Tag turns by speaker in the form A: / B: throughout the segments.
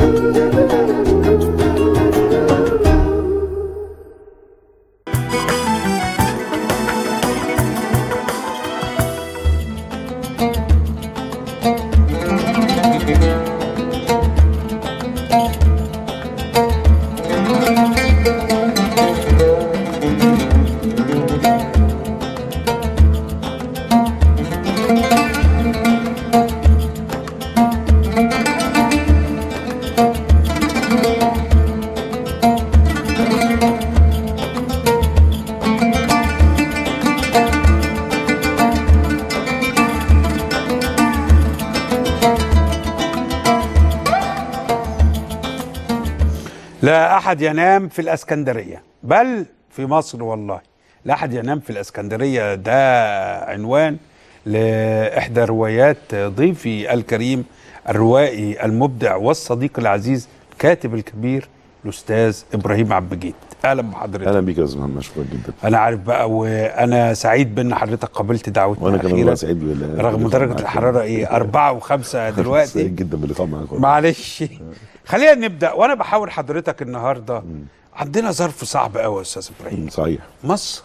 A: لا أحد ينام في الأسكندرية بل في مصر والله لا أحد ينام في الأسكندرية ده عنوان لإحدى روايات ضيفي الكريم الروائي المبدع والصديق العزيز الكاتب الكبير الأستاذ إبراهيم عبد المجيد أهلا بحضرتك
B: اهلا بيك يا استاذ محمد مشكور جدا
A: أنا عارف بقى وأنا سعيد بأن حضرتك قبلت دعوتنا
B: وانا كمان
A: أخيراً.
B: والله سعيد بال
A: رغم
B: باللقاء
A: درجة
B: معاك.
A: الحرارة إيه أربعة وخمسة دلوقتي
B: سعيد جدا باللقاء معاك والله.
A: معلش خلينا نبدا وانا بحاول حضرتك النهارده عندنا ظرف صعب قوي يا استاذ ابراهيم
B: مم، صحيح
A: مصر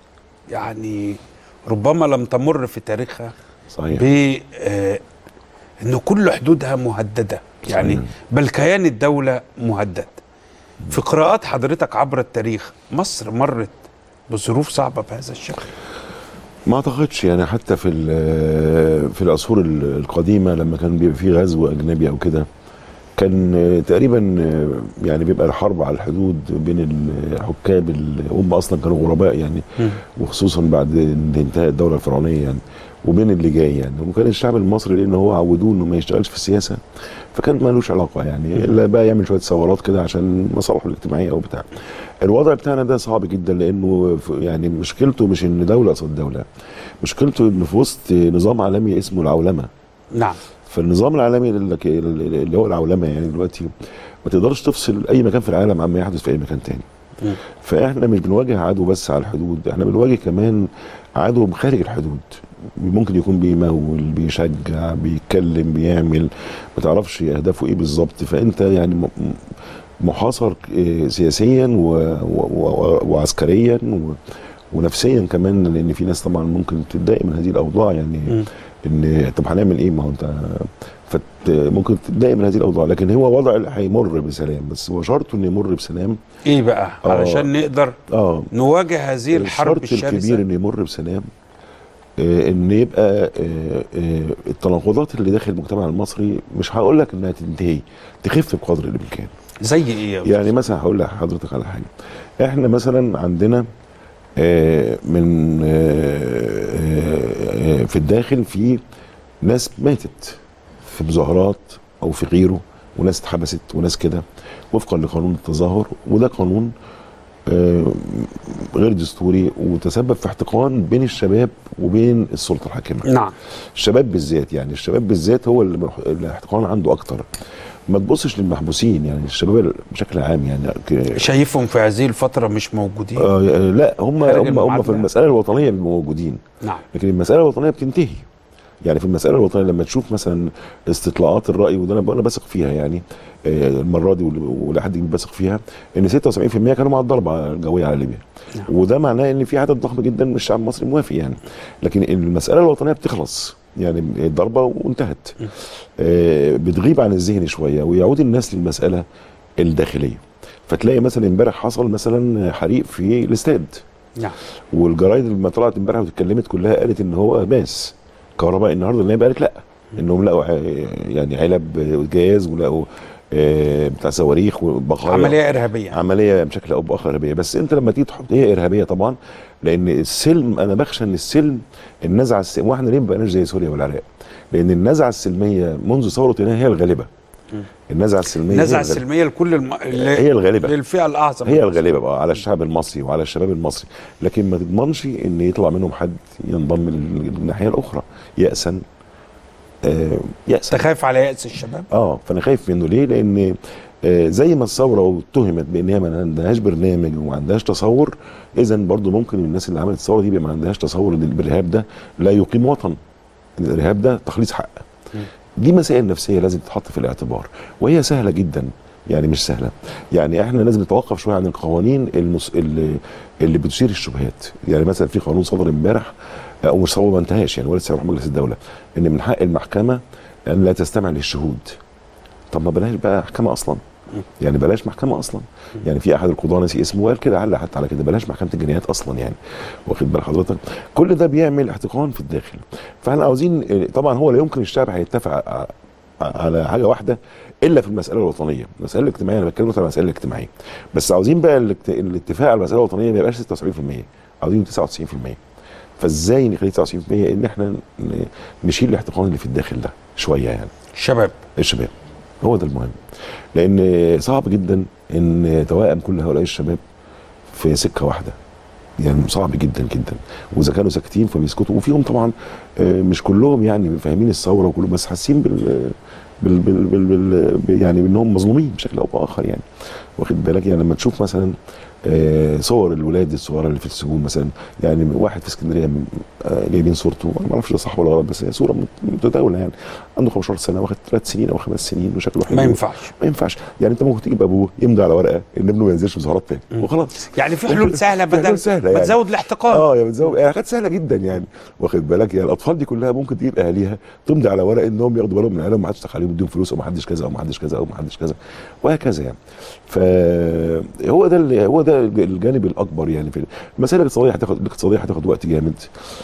A: يعني ربما لم تمر في تاريخها
B: صحيح
A: ب آه، ان كل حدودها مهدده يعني
B: صحيح.
A: بل كيان الدوله مهدد في قراءات حضرتك عبر التاريخ مصر مرت بظروف صعبه بهذا الشكل
B: ما اعتقدش يعني حتى في ال- في العصور ال- القديمه لما كان بيبقى في غزو اجنبي او كده كان آه، تقريبا آه، يعني بيبقى الحرب على الحدود بين الحكام اللي هم اصلا كانوا غرباء يعني
A: مم.
B: وخصوصا بعد انتهاء الدوله الفرعونيه يعني وبين اللي جاي يعني وكان الشعب المصري لان هو عودوه انه ما يشتغلش في السياسه فكان مالوش علاقه يعني الا بقى يعمل شويه ثورات كده عشان مصالحه الاجتماعيه او بتاع الوضع بتاعنا ده صعب جدا لانه ف- يعني مشكلته مش ان دوله قصاد دوله مشكلته انه في وسط نظام عالمي اسمه العولمه
A: نعم
B: فالنظام العالمي اللي اللي هو العولمه يعني دلوقتي ما تقدرش تفصل اي مكان في العالم عما يحدث في اي مكان تاني
A: مم.
B: فاحنا مش بنواجه عدو بس على الحدود احنا بنواجه كمان عدو خارج الحدود ممكن يكون بيمول بيشجع بيتكلم بيعمل ما تعرفش اهدافه ايه بالظبط فانت يعني م- م- محاصر آه، سياسيا و... و... و... وعسكريا و... ونفسيا كمان لان في ناس طبعا ممكن تتضايق من هذه الاوضاع يعني
A: مم.
B: ان طب هنعمل ايه ما هو انت فت ممكن تتضايق من هذه الاوضاع لكن هو وضع هيمر بسلام بس هو شرطه انه يمر بسلام
A: ايه بقى
B: آه.
A: علشان نقدر
B: اه
A: نواجه هذه الحرب
B: الشرط الكبير
A: الشرسه
B: انه يمر بسلام آه ان يبقى آه آه التناقضات اللي داخل المجتمع المصري مش هقول لك انها تنتهي تخف بقدر الامكان
A: زي ايه يا
B: يعني مثلا هقول لحضرتك على حاجه احنا مثلا عندنا آه، من آه، آه، في الداخل في ناس ماتت في مظاهرات او في غيره وناس اتحبست وناس كده وفقا لقانون التظاهر وده قانون آه، غير دستوري وتسبب في احتقان بين الشباب وبين السلطه الحاكمه
A: نعم
B: الشباب بالذات يعني الشباب بالذات هو اللي مح- الاحتقان عنده اكتر ما تبصش للمحبوسين يعني الشباب بشكل عام يعني ك-
A: شايفهم في هذه الفتره مش موجودين
B: آه لا هم
A: خارج
B: هم هم
A: المعادلة.
B: في المساله الوطنيه بيبقوا موجودين
A: نعم
B: لكن المساله الوطنيه بتنتهي يعني في المساله الوطنيه لما تشوف مثلا استطلاعات الراي وده انا انا بثق فيها يعني آه، المره دي وال- ولحد كبير بثق فيها ان 76% كانوا مع الضربه الجويه على ليبيا
A: نعم.
B: وده معناه ان في عدد ضخم جدا من الشعب المصري موافق يعني لكن المساله الوطنيه بتخلص يعني الضربه وانتهت آه، بتغيب عن الذهن شويه ويعود الناس للمساله الداخليه فتلاقي مثلا امبارح حصل مثلا حريق في الاستاد
A: نعم
B: والجرايد لما طلعت امبارح واتكلمت كلها قالت ان هو ماس كهرباء النهارده النائب قالت لا انهم لقوا ع- يعني علب جاز ولقوا آه، بتاع صواريخ وبقايا
A: عمليه ارهابيه
B: عمليه بشكل او باخر ارهابيه بس انت لما تيجي تحط هي ارهابيه طبعا لان السلم انا بخشى ان السلم النزعه السلميه واحنا ليه ما بقناش زي سوريا والعراق؟ لان النزعه السلميه منذ ثوره يناير هي الغالبه النزعه السلميه هي
A: النزعه
B: الغالبة.
A: السلميه لكل الم...
B: هي الغالبه
A: للفئه الاعظم
B: هي الغالبه بقى على الشعب المصري وعلى الشباب المصري لكن ما تضمنش ان يطلع منهم حد ينضم للناحيه الاخرى يأسا آه يأسا
A: تخاف على ياس الشباب
B: اه فانا خايف منه ليه؟ لان آه زي ما الثوره اتهمت بان هي ما عندهاش برنامج وما عندهاش تصور اذا برضو ممكن الناس اللي عملت الثوره دي يبقى ما عندهاش تصور ان الارهاب ده لا يقيم وطن الارهاب ده تخليص حق دي مسائل نفسيه لازم تتحط في الاعتبار وهي سهله جدا يعني مش سهله يعني احنا لازم نتوقف شويه عن القوانين المس... اللي اللي بتثير الشبهات يعني مثلا في قانون صدر امبارح او مش صدر ما انتهاش يعني ولا لسه راح مجلس الدوله ان من حق المحكمه ان لا تستمع للشهود طب ما بلاش بقى محكمه اصلا يعني بلاش محكمه اصلا يعني في احد القضاه ناسي اسمه قال كده علق حتى على كده بلاش محكمه الجنايات اصلا يعني واخد بال حضرتك كل ده بيعمل احتقان في الداخل فاحنا عاوزين طبعا هو لا يمكن الشعب هيتفق ع- على حاجه واحده الا في المساله الوطنيه المساله الاجتماعيه انا بتكلم دلوقتي على المساله الاجتماعيه بس عاوزين بقى الاكت- الاتفاق على المساله الوطنيه ما يبقاش 76% عاوزين 99% فازاي نخليه 99% ان احنا ن- نشيل الاحتقان اللي في الداخل ده شويه يعني
A: الشباب
B: الشباب هو ده المهم لان صعب جدا ان توائم كل هؤلاء الشباب في سكه واحده يعني صعب جدا جدا واذا كانوا ساكتين فبيسكتوا وفيهم طبعا آه، مش كلهم يعني فاهمين الثوره وكلهم بس حاسين بال بال بال بال بال يعني انهم مظلومين بشكل او باخر يعني واخد بالك يعني لما تشوف مثلا آه، صور الولاد الصغيره اللي في السجون مثلا يعني واحد في اسكندريه آه، جايبين صورته انا ما اعرفش ده صح ولا غلط بس هي صوره متداوله يعني عنده 15 سنه واخد ثلاث سنين او خمس سنين وشكله حلو
A: ما ينفعش
B: ما ينفعش يعني انت ممكن تجيب ابوه يمضي على ورقه ان ابنه ما ينزلش مظاهرات تاني
A: مم.
B: وخلاص
A: يعني في حلول سهله
B: في
A: بدل
B: حلول سهلة
A: ما
B: يعني.
A: تزود الاحتقان
B: اه يا بتزود يعني حاجات سهله جدا يعني واخد بالك يعني الاطفال دي كلها ممكن تجيب اهاليها تمضي على ورق انهم ياخدوا بالهم من عيالهم ما حدش دخل عليهم يديهم فلوس او ما حدش كذا او ما حدش كذا او ما حدش كذا وهكذا يعني فهو ده اللي- هو ده الجانب الاكبر يعني في المسائل الاقتصاديه هتاخد الاقتصاديه هتاخد وقت جامد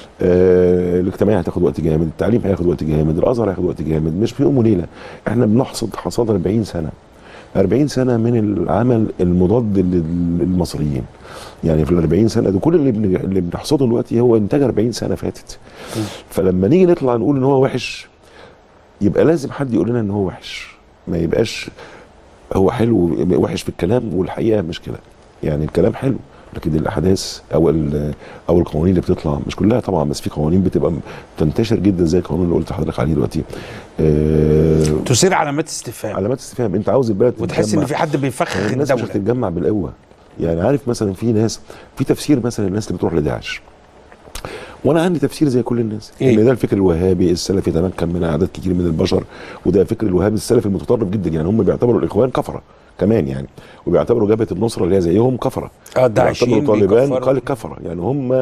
B: آه الاجتماعيه هتاخد وقت جامد التعليم هياخد وقت جامد الازهر هياخد وقت جامد مش في يوم وليله احنا بنحصد حصاد 40 سنه 40 سنه من العمل المضاد لل- للمصريين يعني في ال 40 سنه ده كل اللي بن- اللي بنحصده دلوقتي هو انتاج 40 سنه فاتت فلما نيجي نطلع نقول ان هو وحش يبقى لازم حد يقول لنا ان هو وحش ما يبقاش هو حلو وحش في الكلام والحقيقه مش كده يعني الكلام حلو لكن الاحداث او ال- او القوانين اللي بتطلع مش كلها طبعا بس في قوانين بتبقى تنتشر جدا زي القانون اللي قلت لحضرتك عليه دلوقتي آه
A: تثير علامات استفهام
B: علامات استفهام انت عاوز البلد
A: وتحس ان
B: تتجمع.
A: في حد بيفخخ
B: الناس مش
A: الدوله
B: هتتجمع بالقوه يعني عارف مثلا في ناس في تفسير مثلا الناس اللي بتروح لداعش وانا عندي تفسير زي كل الناس
A: إيه؟
B: ان ده الفكر الوهابي السلفي يتمكن من اعداد كتير من البشر وده فكر الوهابي السلفي المتطرف جدا يعني هم بيعتبروا الاخوان كفره كمان يعني وبيعتبروا جبهه النصره اللي هي زيهم كفره
A: اه داعشين
B: بيعتبروا طالبان
A: بيكفروا.
B: قال كفره يعني هم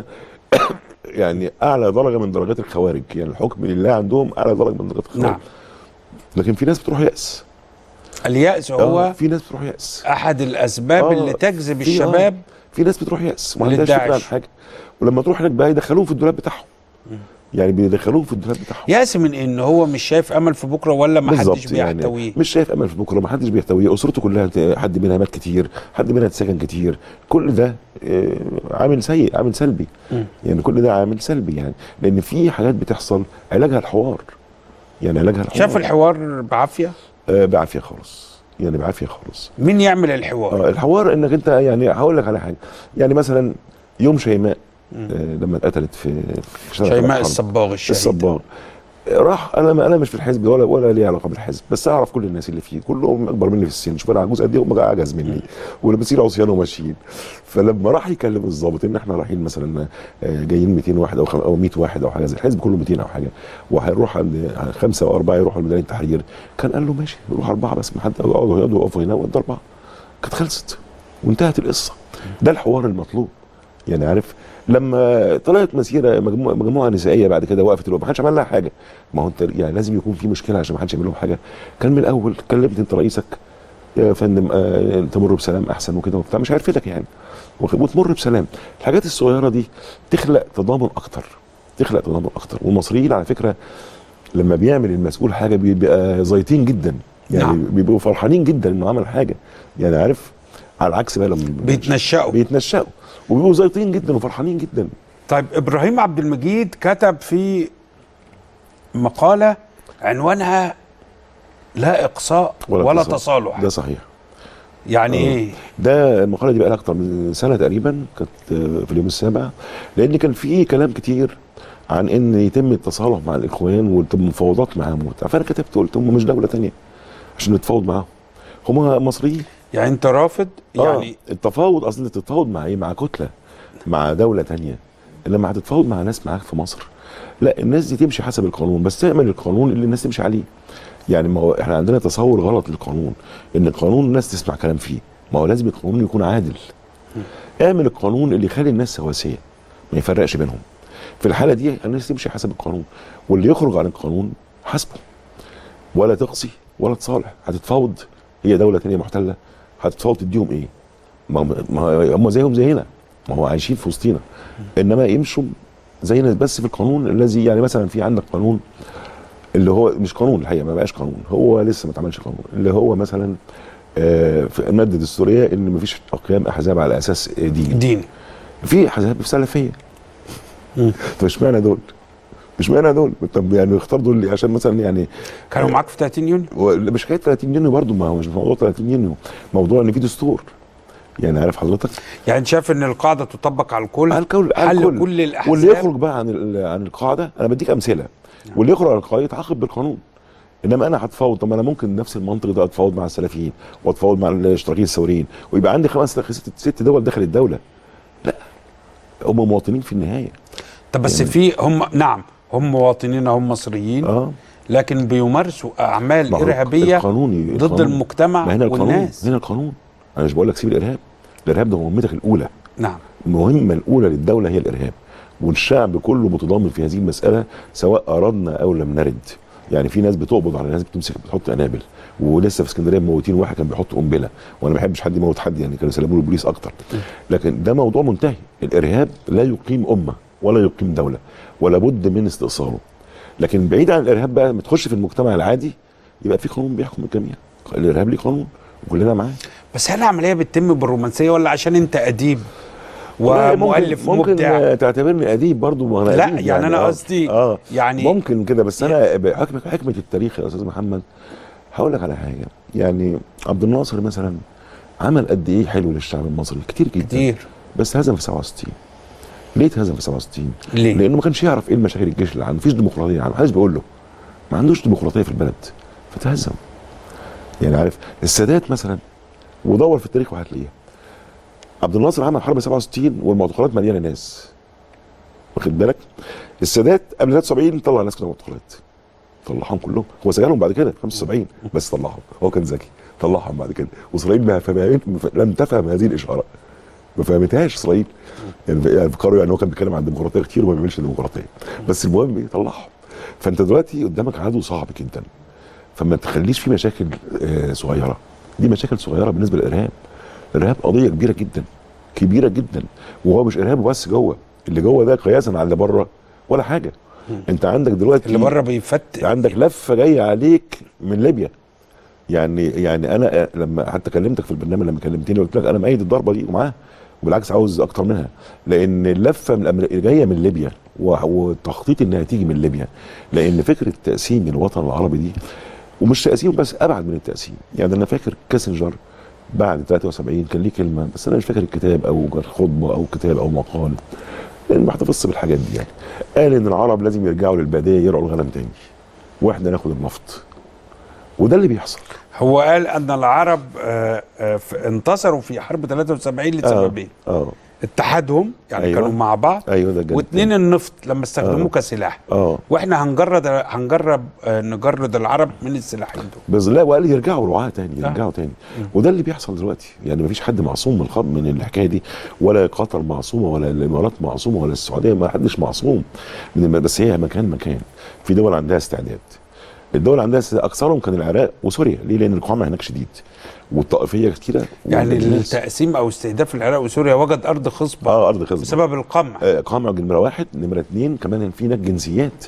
B: يعني اعلى درجه من درجات الخوارج يعني الحكم لله عندهم اعلى درجه من درجات الخوارج
A: نعم
B: لكن في ناس بتروح يأس
A: اليأس
B: آه،
A: هو
B: في ناس بتروح يأس
A: احد الاسباب
B: آه،
A: اللي تجذب
B: في- آه.
A: الشباب
B: في ناس بتروح يأس ما عندهاش فكره عن
A: للداعش.
B: حاجه ولما تروح هناك بقى يدخلوه في الدولاب بتاعهم يعني بيدخلوه في الدولاب بتاعهم
A: يأس من ان هو مش شايف امل في بكره ولا ما حدش
B: بالظبط
A: بيحتويه
B: يعني مش شايف امل في بكره ما حدش بيحتويه اسرته كلها ت- حد منها مات كتير حد منها اتسجن كتير كل ده آه، عامل سيء عامل سلبي
A: مم.
B: يعني كل ده عامل سلبي يعني لان في حاجات بتحصل علاجها الحوار يعني علاجها الحوار
A: شاف الحوار بعافيه
B: آه بعافيه خالص يعني بعافيه خالص
A: مين يعمل الحوار
B: اه الحوار انك انت يعني هقول لك على حاجه يعني مثلا يوم شيماء آه لما اتقتلت في في شارع
A: شيماء
B: الحرب.
A: الصباغ الشهيد
B: الصباغ راح انا انا مش في الحزب ولا ولا لي علاقه بالحزب بس اعرف كل الناس اللي فيه كلهم اكبر مني في السن شوف انا عجوز قد ايه هم اعجز مني ولابسين عصيان وماشيين فلما راح يكلم الضابط ان احنا رايحين مثلا آه، جايين 200 واحد او خم- او 100 واحد او حاجه زي الحزب كله 200 او حاجه وهنروح عند خمسه او اربعه يروحوا لميدان التحرير كان قال له ماشي نروح اربعه بس ما حد يقعدوا يقعدوا يقفوا هنا وانت اربعه كانت خلصت وانتهت القصه ده الحوار المطلوب يعني عارف لما طلعت مسيره مجموعه مجموعه نسائيه بعد كده وقفت ما حدش عمل لها حاجه ما هو انت يعني لازم يكون في مشكله عشان ما حدش يعمل لهم حاجه كان من الاول كلمت انت رئيسك يا فندم آه تمر بسلام احسن وكده وبتاع مش هيرفدك يعني واخد- وتمر بسلام الحاجات الصغيره دي تخلق تضامن اكتر تخلق تضامن اكتر والمصريين على فكره لما بيعمل المسؤول حاجه بيبقى زيطين جدا يعني
A: نعم.
B: نعم. بيبقوا فرحانين جدا انه عمل حاجه يعني عارف على العكس بقى لما
A: بيتنشأوا
B: بيتنشأوا وبيبقوا زيطين جدا وفرحانين جدا
A: طيب ابراهيم عبد المجيد كتب في مقاله عنوانها لا اقصاء ولا, ولا
B: تصالح.
A: تصالح
B: ده صحيح
A: يعني
B: آه.
A: ايه
B: ده المقاله دي بقى لها اكتر من سنه تقريبا كانت آه، في اليوم السابع لان كان في كلام كتير عن ان يتم التصالح مع الاخوان وتم مفاوضات معاهم وبتاع فانا كتبت قلت هم مش دوله تانية عشان نتفاوض معاهم هم مصريين
A: يعني انت رافض يعني
B: آه التفاوض اصلا انت تتفاوض مع ايه مع كتله مع دوله تانية لما هتتفاوض مع ناس معاك في مصر لا الناس دي تمشي حسب القانون بس تعمل القانون اللي الناس تمشي عليه يعني ما هو احنا عندنا تصور غلط للقانون ان القانون الناس تسمع كلام فيه ما هو لازم القانون يكون عادل اعمل القانون اللي يخلي الناس سواسيه ما يفرقش بينهم في الحاله دي الناس تمشي حسب القانون واللي يخرج عن القانون حسبه ولا تقصي ولا تصالح هتتفاوض هي دوله تانية محتله هتتفاوض تديهم ايه ما ما هم زيهم زينا ما هو عايشين في وسطينا انما يمشوا زينا بس في القانون الذي يعني مثلا في عندك قانون اللي هو مش قانون الحقيقه ما بقاش قانون هو لسه ما اتعملش قانون اللي هو مثلا آه، في الماده الدستوريه ان ما فيش قيام احزاب على اساس ديني
A: ديني
B: في احزاب سلفيه
A: مم.
B: طب اشمعنى دول؟ اشمعنى دول؟ طب يعني اختار دول ليه؟ عشان مثلا يعني
A: كانوا معاك في 30 يونيو
B: و- مش حكايه 30 يونيو برضو ما هو مش موضوع 30 يونيو موضوع ان في دستور يعني عارف حضرتك
A: يعني شايف ان القاعده تطبق على الكل
B: على الكل على
A: حل
B: الكل.
A: كل الاحزاب
B: واللي يخرج بقى عن ال- عن القاعده انا بديك امثله واللي يخرج عن القاعده يتعاقب بالقانون انما انا هتفاوض طب ما انا ممكن نفس المنطق ده اتفاوض مع السلفيين واتفاوض مع الاشتراكيين الثوريين ويبقى عندي خمس ست, ست دول داخل الدوله لا هم مواطنين في النهايه
A: طب بس
B: يعني-
A: في هم نعم هم مواطنين هم مصريين
B: اه
A: لكن بيمارسوا اعمال
B: ما هو
A: ارهابيه
B: القانون
A: ضد
B: القانون.
A: المجتمع
B: ما هنا القانون
A: والناس
B: هنا القانون انا مش بقول لك سيب الارهاب الارهاب ده مهمتك الاولى
A: نعم
B: المهمه الاولى للدوله هي الارهاب والشعب كله متضامن في هذه المساله سواء اردنا او لم نرد يعني في ناس بتقبض على ناس بتمسك بتحط قنابل ولسه في اسكندريه موتين واحد كان بيحط قنبله وانا ما بحبش حد يموت حد يعني كانوا يسلموا له البوليس اكتر لكن ده موضوع منتهي الارهاب لا يقيم امه ولا يقيم دوله ولا بد من استئصاله لكن بعيد عن الارهاب بقى ما تخش في المجتمع العادي يبقى في قانون بيحكم الجميع الارهاب ليه قانون وكلنا معاه
A: بس هل العمليه بتتم بالرومانسيه ولا عشان انت اديب
B: والله
A: ومؤلف
B: ممكن
A: مبدع
B: ممكن تعتبرني اديب برضو ما انا
A: لا،
B: أديب
A: يعني أنا
B: آه.
A: قصدي
B: اه
A: يعني-
B: ممكن كده بس انا بحكمه حكمه التاريخ يا استاذ محمد هقول لك على حاجه يعني عبد الناصر مثلا عمل قد ايه حلو للشعب المصري كتير جدا
A: كتير
B: بس هزم في 67 ليه اتهزم في 67
A: ليه؟
B: لانه ما كانش يعرف ايه المشاكل الجيش اللي عنده مفيش ديمقراطيه عنده محدش بيقول له ما عندوش ديمقراطيه في البلد فتهزم يعني عارف السادات مثلا ودور في التاريخ وهتلاقيها عبد الناصر عمل حرب 67 والمعتقلات مليانه ناس واخد بالك السادات قبل 73 طلع ناس كده معتقلات طلعهم كلهم هو سجنهم بعد كده 75 بس طلعهم هو كان ذكي طلعهم بعد كده واسرائيل ما فهمت لم تفهم هذه الاشاره ما فهمتهاش اسرائيل يعني يعني فكروا يعني هو كان بيتكلم عن الديمقراطيه كتير وما بيعملش ديمقراطيه بس المهم ايه طلعهم فانت دلوقتي قدامك عدو صعب جدا فما تخليش في مشاكل آه، صغيره دي مشاكل صغيره بالنسبه للارهاب الارهاب قضيه كبيره جدا كبيره جدا وهو مش ارهاب بس جوه اللي جوه ده قياسا على اللي بره ولا حاجه انت عندك دلوقتي
A: اللي بره بيفت
B: عندك لفه جايه عليك من ليبيا يعني يعني انا لما حتى كلمتك في البرنامج لما كلمتني قلت لك انا مأيد الضربه دي ومعاها وبالعكس عاوز اكتر منها لان اللفه من الأمر- جايه من ليبيا و- والتخطيط انها تيجي من ليبيا لان فكره تقسيم الوطن العربي دي ومش تقسيم بس ابعد من التقسيم يعني انا فاكر كاسنجر بعد 73 كان ليه كلمه بس انا مش فاكر الكتاب او كان خطبه او كتاب او مقال لان ما احتفظش بالحاجات دي يعني قال ان العرب لازم يرجعوا للباديه يرعوا الغنم تاني واحنا ناخد النفط وده اللي بيحصل
A: هو قال ان العرب آه، آه، ف- انتصروا في حرب 73 لسببين
B: اه
A: اتحادهم يعني
B: أيوة.
A: كانوا مع بعض
B: ايوه ده الجانب
A: واثنين
B: التاني.
A: النفط لما استخدموه
B: آه.
A: كسلاح
B: اه
A: واحنا هنجرد هنجرب آه، نجرد العرب من السلاحين دول
B: بس لا وقال يرجعوا رعاة تاني
A: آه.
B: يرجعوا تاني وده اللي بيحصل دلوقتي يعني مفيش حد معصوم من الخط من الحكايه دي ولا قطر معصومه ولا الامارات معصومه ولا السعوديه ما حدش معصوم من الم... بس هي مكان مكان في دول عندها استعداد الدول عندها استعداد اكثرهم كان العراق وسوريا ليه لان القمع هناك شديد والطائفيه كتيره
A: يعني
B: والناس-
A: التقسيم او استهداف العراق وسوريا وجد ارض خصبه
B: اه ارض خصبه
A: بسبب القمع
B: آه، قمع نمره واحد نمره اثنين كمان في هناك جنسيات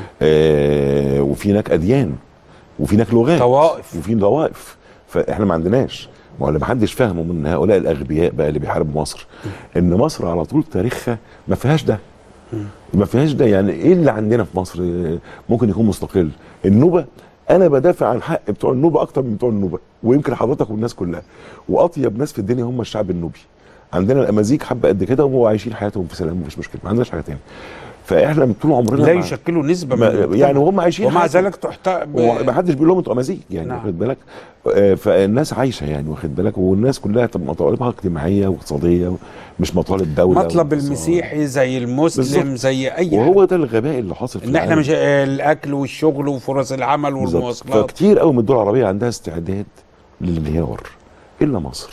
B: آه وفي هناك اديان وفي هناك لغات
A: طوائف.
B: وفي طوائف فاحنا ما عندناش ما هو اللي ما حدش فاهمه من هؤلاء الاغبياء بقى اللي بيحاربوا مصر ان مصر على طول تاريخها ما فيهاش ده ما فيهاش ده يعني ايه اللي عندنا في مصر آه، ممكن يكون مستقل النوبه انا بدافع عن حق بتوع النوبه اكتر من بتوع النوبه ويمكن حضرتك والناس كلها واطيب ناس في الدنيا هم الشعب النوبي عندنا الامازيغ حبه قد كده وعايشين حياتهم في سلام مفيش مشكله ما عندناش حاجه تاني فاحنا طول عمرنا
A: لا
B: مع-
A: يشكلوا نسبه من
B: ما-
A: المجتمع.
B: يعني هم عايشين
A: ومع
B: حياتهم.
A: ذلك تحت
B: ما حدش بيقول لهم انتوا امازيغ يعني
A: نعم.
B: واخد بالك آه، فالناس عايشه يعني واخد بالك والناس كلها طب مطالبها اجتماعيه واقتصاديه مش مطالب دوله
A: مطلب
B: واقتصاد.
A: المسيحي زي المسلم
B: بالظبط.
A: زي اي
B: وهو
A: حاجة.
B: ده الغباء اللي حاصل في
A: ان احنا
B: العالم.
A: مش الاكل والشغل وفرص العمل
B: بالظبط.
A: والمواصلات
B: فكتير قوي من الدول العربيه عندها استعداد للانهيار الا مصر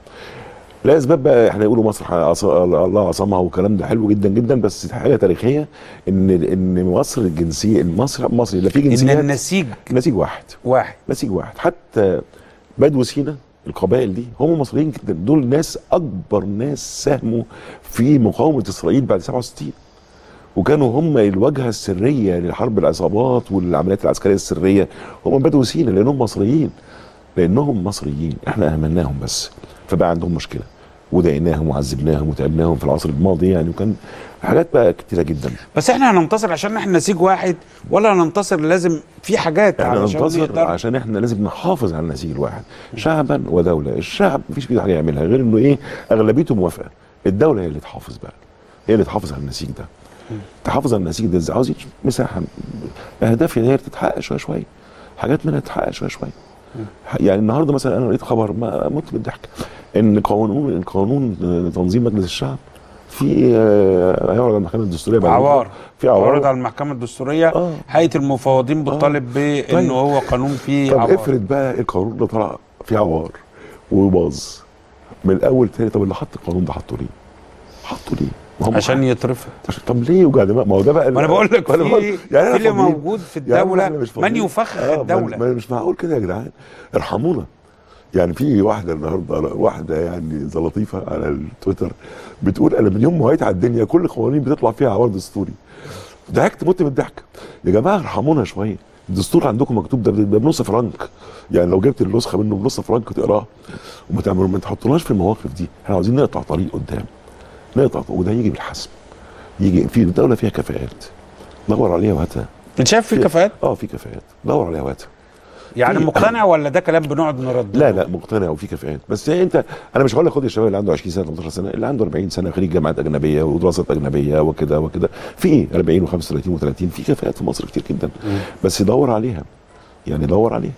B: لاسباب بقى احنا يقولوا مصر عص... الله عصمها والكلام ده حلو جدا جدا بس حاجه تاريخيه ان ان مصر الجنسيه مصر مصر لا في
A: ان
B: جنسيات
A: النسيج
B: نسيج واحد
A: واحد
B: نسيج واحد حتى بدو سينا القبائل دي هم مصريين جدا دول ناس اكبر ناس ساهموا في مقاومه اسرائيل بعد 67 وكانوا هم الواجهه السريه لحرب العصابات والعمليات العسكريه السريه هم بدو سينا لانهم مصريين لانهم مصريين احنا اهملناهم بس فبقى عندهم مشكله وضايقناهم وعذبناهم وتعبناهم في العصر الماضي يعني وكان حاجات بقى كتيره جدا
A: بس احنا هننتصر عشان احنا نسيج واحد ولا هننتصر لازم في حاجات
B: احنا
A: علشان
B: ننتصر
A: نقدر
B: عشان احنا لازم نحافظ على النسيج الواحد شعبا ودوله الشعب مفيش فيه حاجه يعملها غير انه ايه اغلبيته موافقه الدوله هي اللي تحافظ بقى هي اللي تحافظ على النسيج ده تحافظ على النسيج ده ازاي عاوزين مساحه اهداف هي تتحقق شويه شويه حاجات منها تتحقق شويه شويه يعني النهارده مثلا انا قريت خبر ما مت بالضحك ان قانون قانون تنظيم مجلس الشعب في آه، هيعرض على المحكمه الدستوريه بعد
A: عوار
B: في
A: عوار
B: عوار
A: على المحكمه الدستوريه
B: آه.
A: هيئه المفوضين بتطالب بانه
B: طيب.
A: هو قانون فيه
B: طب
A: عوار
B: افرض بقى القانون ده طلع فيه عوار وباظ من الاول تاني طب اللي حط القانون ده حطه ليه؟ حطه ليه؟ ما هم
A: عشان يترفض
B: عشان- طب ليه وجع دماغ ما هو ده بقى
A: ما انا بقول لك
B: ما أنا بقول-
A: في
B: يعني أنا
A: في اللي
B: فاضيين.
A: موجود في
B: يعني
A: الدوله
B: إحنا مش
A: من
B: فاضيين.
A: يفخخ
B: آه، ما-
A: الدوله
B: ما مش معقول كده يا جدعان ارحمونا يعني في واحده النهارده واحده يعني زلطيفه على التويتر بتقول انا من يوم ما وعيت على الدنيا كل القوانين بتطلع فيها عوار دستوري ضحكت مت من الضحك يا جماعه ارحمونا شويه الدستور عندكم مكتوب ده ده بنص فرنك يعني لو جبت النسخه منه بنص فرنك تقراها وما تعملوا ما تحطوناش في المواقف دي احنا عاوزين نقطع طريق قدام نقطع وده يجي بالحسم يجي في الدوله فيها كفاءات دور عليها وهاتها
A: انت شايف في كفاءات
B: اه في كفاءات دور عليها وهاتها
A: يعني
B: في-
A: مقتنع ولا ده كلام بنقعد نردده
B: لا لا مقتنع وفي كفاءات بس هي انت انا مش هقول لك خد الشباب اللي عنده 20 سنه 18 سنه اللي عنده 40 سنه خريج جامعات اجنبيه ودراسات اجنبيه وكده وكده في ايه 40 و35 و30 في كفاءات في مصر كتير جدا بس دور عليها يعني دور عليها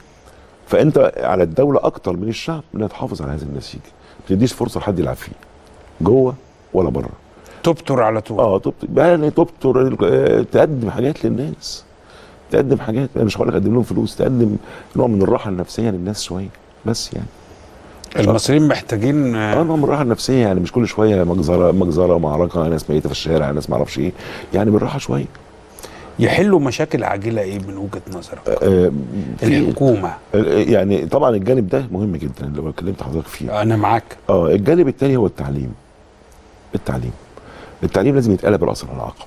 B: فانت على الدوله اكتر من الشعب انها تحافظ على هذا النسيج ما تديش فرصه لحد يلعب فيه جوه ولا بره
A: تبتر على طول
B: اه تبت- يعني تبتر آه، تقدم حاجات للناس تقدم حاجات انا مش هقول لك قدم لهم فلوس تقدم نوع من الراحه النفسيه للناس شويه بس يعني
A: المصريين محتاجين
B: اه
A: آه،
B: نوع من الراحه النفسيه يعني مش كل شويه مجزره مجزره معركه ناس ميته في الشارع ناس ما اعرفش ايه يعني بالراحه شويه
A: يحلوا مشاكل عاجله ايه من وجهه نظرك
B: آه في
A: الحكومه
B: آه، يعني طبعا الجانب ده مهم جدا اللي لو كلمت حضرتك فيه
A: انا معاك
B: اه الجانب الثاني هو التعليم التعليم التعليم لازم يتقلب راسا على عقب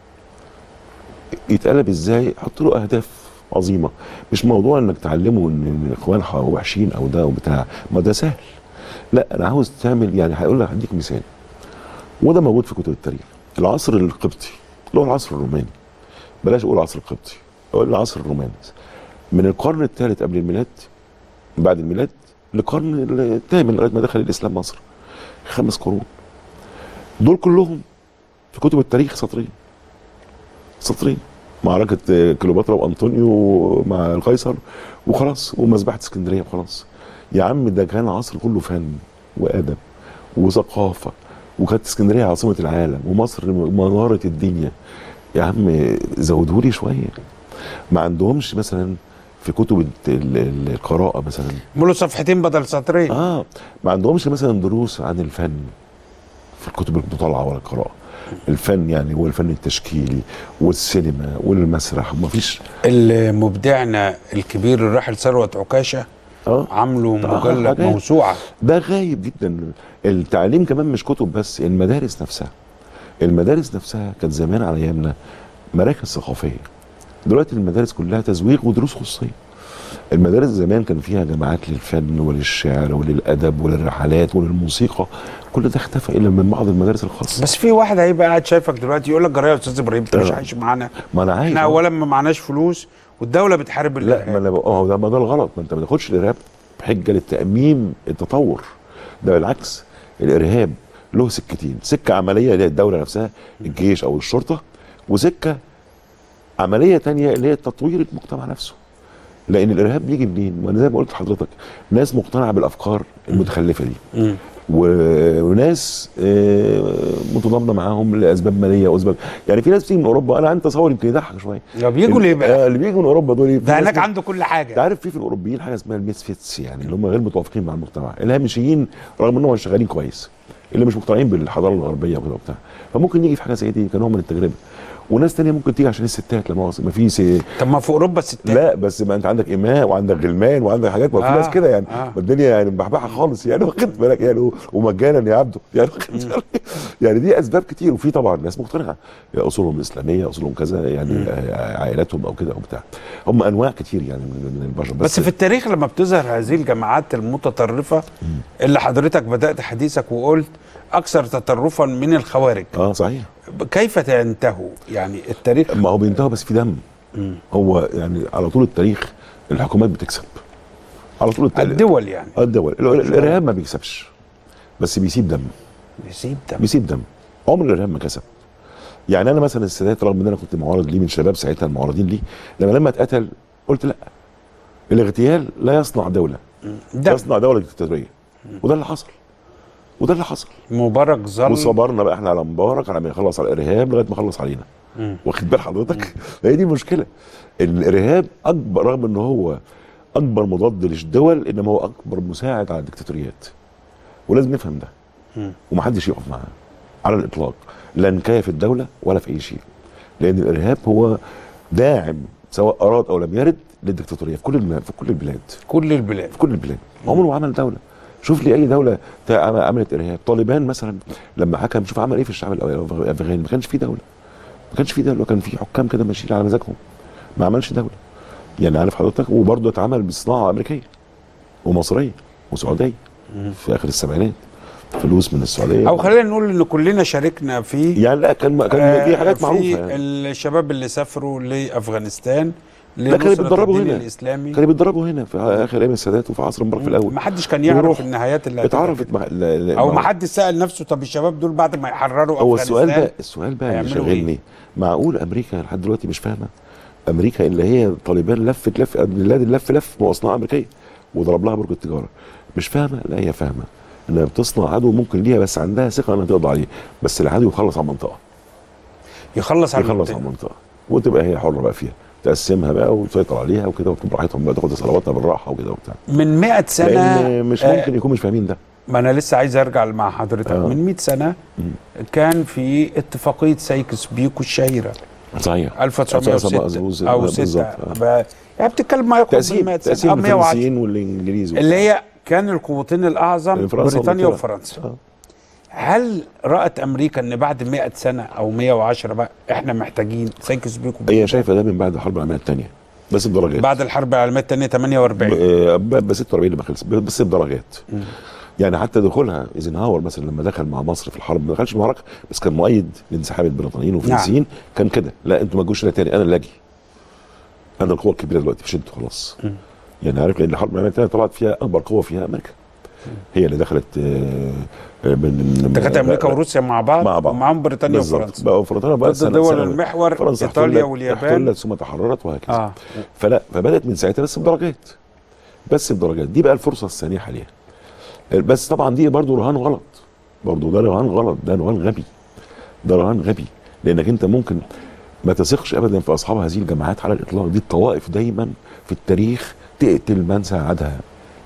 B: يتقلب ازاي حط له اهداف عظيمه مش موضوع انك تعلمه ان الاخوان ح- وحشين او ده وبتاع ما ده سهل لا انا عاوز تعمل يعني هقول لك هديك مثال وده موجود في كتب التاريخ العصر القبطي اللي هو العصر الروماني بلاش اقول العصر القبطي اقول العصر الروماني من القرن الثالث قبل الميلاد بعد الميلاد للقرن الثامن لغايه ما دخل الاسلام مصر خمس قرون دول كلهم في كتب التاريخ سطرين سطرين معركة آه، كليوباترا وأنطونيو مع القيصر وخلاص ومذبحة اسكندرية وخلاص يا عم ده كان عصر كله فن وأدب وثقافة وكانت اسكندرية عاصمة العالم ومصر منارة الدنيا يا عم زودوا لي شوية ما عندهمش مثلا في كتب الت- ال- ال- القراءة مثلا
A: ملوا صفحتين بدل سطرين
B: اه ما عندهمش مثلا دروس عن الفن في الكتب المطالعه ولا القراءه الفن يعني هو الفن التشكيلي والسينما والمسرح وما فيش
A: اللي مبدعنا الكبير الراحل ثروت عكاشه
B: اه
A: عملوا
B: آه،
A: مجلد
B: حاجات.
A: موسوعه
B: ده غايب جدا التعليم كمان مش كتب بس المدارس نفسها المدارس نفسها كانت زمان على ايامنا مراكز ثقافيه دلوقتي المدارس كلها تزويق ودروس خصوصيه المدارس زمان كان فيها جامعات للفن وللشعر وللادب وللرحلات وللموسيقى كل ده اختفى الا من بعض المدارس الخاصه
A: بس في واحد هيبقى قاعد شايفك دلوقتي يقول لك جرايه يا استاذ ابراهيم انت مش
B: آه.
A: عايش معانا
B: ما انا عايز
A: احنا اولا ما معناش فلوس والدوله بتحارب
B: لا
A: الارهاب
B: ما انا بق- اه ده ما ده الغلط ما انت ما تاخدش الارهاب بحجه للتامين التطور ده بالعكس الارهاب له سكتين سكه عمليه اللي هي الدوله نفسها الجيش او الشرطه وسكه عمليه تانية اللي هي تطوير المجتمع نفسه لان الارهاب بيجي منين؟ وانا زي ما قلت لحضرتك ناس مقتنعه بالافكار المتخلفه دي
A: مم.
B: و- وناس آه، متضامنه معاهم لاسباب ماليه واسباب يعني في ناس بتيجي من اوروبا انا عندي تصور يمكن يضحك شويه
A: ده بيجوا ليه بقى؟
B: آه، اللي بيجوا من اوروبا دول إيه؟ في
A: ده
B: ناس
A: هناك
B: بت-
A: عنده كل
B: انت
A: حاجه
B: عارف في في الاوروبيين حاجه اسمها الميسفيتس يعني اللي هم غير متوافقين مع المجتمع الهامشيين رغم انهم شغالين كويس اللي مش مقتنعين بالحضاره الغربيه وكده وبتاع فممكن يجي في حاجه زي دي كنوع من التجربه وناس تانية ممكن تيجي عشان الستات لما ما في سي...
A: طب ما في اوروبا ستات
B: لا بس ما انت عندك اماء وعندك غلمان وعندك حاجات ما في
A: آه،
B: ناس كده يعني
A: آه.
B: ما الدنيا يعني مبحبحه خالص يعني واخد بالك يعني و- ومجانا يا عبده يعني واخد بالك يعني دي اسباب كتير وفي طبعا ناس مقتنعه يا اصولهم اسلاميه اصولهم كذا يعني آه، عائلاتهم او كده او بتاع هم انواع كتير يعني من من البشر
A: بس, بس في التاريخ لما بتظهر هذه الجماعات المتطرفه اللي حضرتك بدات حديثك وقلت اكثر تطرفا من الخوارج
B: اه صحيح
A: كيف تنتهوا يعني التاريخ
B: ما هو بينتهى بس في دم هو يعني على طول التاريخ الحكومات بتكسب على طول التاريخ
A: الدول يعني
B: آه، الدول ال- الارهاب ما بيكسبش بس بيسيب دم
A: يسيب ده
B: بيسيب دم عمر الارهاب ما كسب يعني انا مثلا السادات رغم ان انا كنت معارض ليه من شباب ساعتها المعارضين ليه لما لما اتقتل قلت لا الاغتيال لا يصنع دوله
A: ده
B: يصنع دوله ديكتاتوريه وده اللي حصل وده اللي حصل
A: مبارك ظل
B: وصبرنا بقى احنا على مبارك على ما يخلص على الارهاب لغايه ما خلص علينا
A: مم.
B: واخد بال حضرتك هي دي المشكله ان الارهاب اكبر رغم ان هو اكبر مضاد للدول انما هو اكبر مساعد على الدكتاتوريات ولازم نفهم ده
A: مم.
B: ومحدش يقف معاه على الاطلاق لا نكايه في الدوله ولا في اي شيء لان الارهاب هو داعم سواء اراد او لم يرد للدكتاتوريه في كل الم- في كل البلاد
A: كل البلاد
B: في كل البلاد عمره ما عمل دوله شوف لي اي دوله تا- عم- عملت ارهاب طالبان مثلا لما حكم شوف عمل ايه في الشعب الأ- الافغاني ما كانش في دوله ما كانش في دوله كان في حكام كده ماشيين على مزاجهم ما عملش دوله يعني عارف حضرتك وبرضه اتعمل بصناعه امريكيه ومصريه وسعوديه في اخر السبعينات فلوس من السعوديه
A: او خلينا نقول ان كلنا شاركنا في
B: يعني لا كان كان في حاجات
A: في
B: معروفه يعني.
A: الشباب اللي سافروا لافغانستان
B: لا كانوا
A: لنصرة
B: بيتدربوا
A: الدين
B: هنا
A: الاسلامي
B: كانوا بيتدربوا هنا في اخر ايام السادات وفي عصر مبارك في الاول
A: ما حدش كان يعرف
B: ويروح.
A: النهايات اللي هتبقى
B: اتعرفت
A: كده.
B: مع لا- لا-
A: او
B: ما
A: ما
B: هو-
A: حد سال نفسه طب الشباب دول بعد ما يحرروا
B: هو
A: افغانستان
B: السؤال بقى السؤال بقى اللي
A: هيعملوا
B: شاغلني معقول امريكا لحد دلوقتي مش فاهمه امريكا اللي هي طالبان لفت لف بن لادن لف لف مصنع امريكيه وضرب لها برج التجاره مش فاهمه لا هي فاهمه انها بتصنع عدو ممكن ليها بس عندها ثقه انها تقضي عليه بس العدو يخلص على المنطقه
A: يخلص على
B: يخلص
A: المنطقة.
B: على المنطقه وتبقى هي حره بقى فيها تقسمها بقى وتسيطر عليها وكده وتبقى براحتهم بقى تاخد صلواتها بالراحه وكده وبتاع
A: من 100 سنه
B: لان مش
A: آه،
B: ممكن يكونوا مش فاهمين ده
A: ما انا لسه عايز ارجع مع حضرتك
B: آه.
A: من 100 سنه كان في اتفاقيه سايكس بيكو الشهيره
B: صحيح
A: 1906
B: مظبوط.
A: او
B: بالظبط.
A: 6
B: آه.
A: ب... يعني بتتكلم ما يقرب من
B: تقسيم
A: 100 سنه
B: تقسيم
A: آه، 110
B: الفرنسيين والانجليز
A: اللي هي كان القوتين الاعظم
B: فرنسا
A: بريطانيا
B: وإنجلترا.
A: وفرنسا
B: آه.
A: هل رأت امريكا ان بعد 100 سنه او 110 بقى احنا محتاجين سايكس بيكو
B: هي شايفه ده من بعد الحرب العالميه الثانيه بس بدرجات
A: بعد الحرب العالميه الثانيه 48
B: آه، ب ب 46 لما خلص ب- بس بدرجات يعني حتى دخولها ايزنهاور مثلا لما دخل مع مصر في الحرب ما دخلش معركه بس كان مؤيد لانسحاب البريطانيين والفرنسيين كان كده لا انتوا ما تجوش هنا تاني انا اللي اجي انا القوه الكبيره دلوقتي مش انتوا خلاص يعني عارف لان الحرب العالميه الثانيه طلعت فيها اكبر قوه فيها امريكا هي اللي دخلت آه، آه، من
A: دخلت امريكا وروسيا مع بعض
B: مع بعض
A: ومعاهم بريطانيا
B: بالظبط.
A: وفرنسا
B: بقى فرنسا بقى
A: ضد
B: سنة-
A: دول
B: سنة-
A: المحور
B: فرنسا
A: ايطاليا
B: احتلت-
A: واليابان
B: احتلت ثم تحررت وهكذا
A: اه
B: فلا فبدات من ساعتها بس بدرجات بس بدرجات دي بقى الفرصه السانحه ليها بس طبعا دي برضو رهان غلط برضو ده رهان غلط ده رهان غبي ده رهان غبي لانك انت ممكن ما تثقش ابدا في اصحاب هذه الجماعات على الاطلاق دي الطوائف دايما في التاريخ تقتل من ساعدها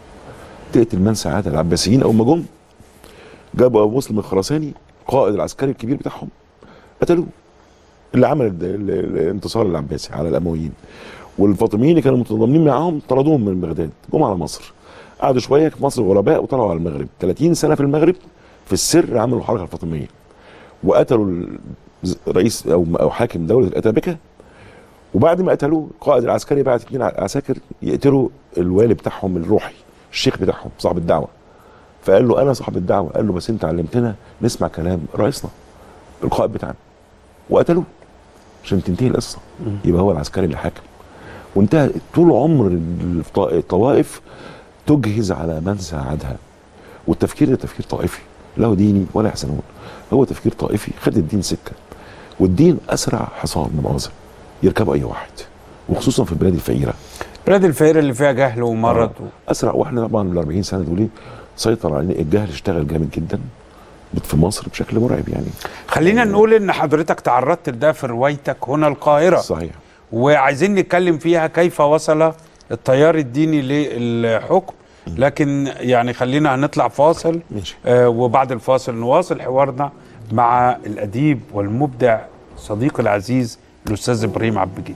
B: تقتل من ساعدها العباسيين اول ما جم جابوا ابو مسلم الخراساني قائد العسكري الكبير بتاعهم قتلوه اللي عمل ال- ال- الانتصار العباسي على الامويين والفاطميين اللي كانوا متضامنين معاهم طردوهم من بغداد جم على مصر قعدوا شويه في مصر غرباء وطلعوا على المغرب 30 سنه في المغرب في السر عملوا الحركه الفاطميه وقتلوا ال- رئيس او او حاكم دوله الاتابكه وبعد ما قتلوه القائد العسكري بعت اثنين عساكر يقتلوا الوالي بتاعهم الروحي الشيخ بتاعهم صاحب الدعوه فقال له انا صاحب الدعوه قال له بس انت علمتنا نسمع كلام رئيسنا القائد بتاعنا وقتلوه عشان تنتهي القصه يبقى هو العسكري اللي حاكم وانتهى طول عمر الط- الطوائف تجهز على من ساعدها والتفكير ده تفكير طائفي له ديني ولا يحسنون هو تفكير طائفي خد الدين سكه والدين اسرع حصان مؤاخذه يركبه اي واحد وخصوصا في البلاد الفقيره
A: بلاد الفقيره اللي فيها جهل ومرض
B: آه. اسرع واحنا طبعا ال 40 سنه دول سيطر علينا الجهل اشتغل جامد جدا في مصر بشكل مرعب يعني
A: خلينا نقول ان حضرتك تعرضت لده في روايتك هنا القاهره
B: صحيح
A: وعايزين نتكلم فيها كيف وصل التيار الديني للحكم لكن يعني خلينا هنطلع فاصل
B: ماشي.
A: آه وبعد الفاصل نواصل حوارنا مع الاديب والمبدع صديقي العزيز الاستاذ ابراهيم عبد الجيد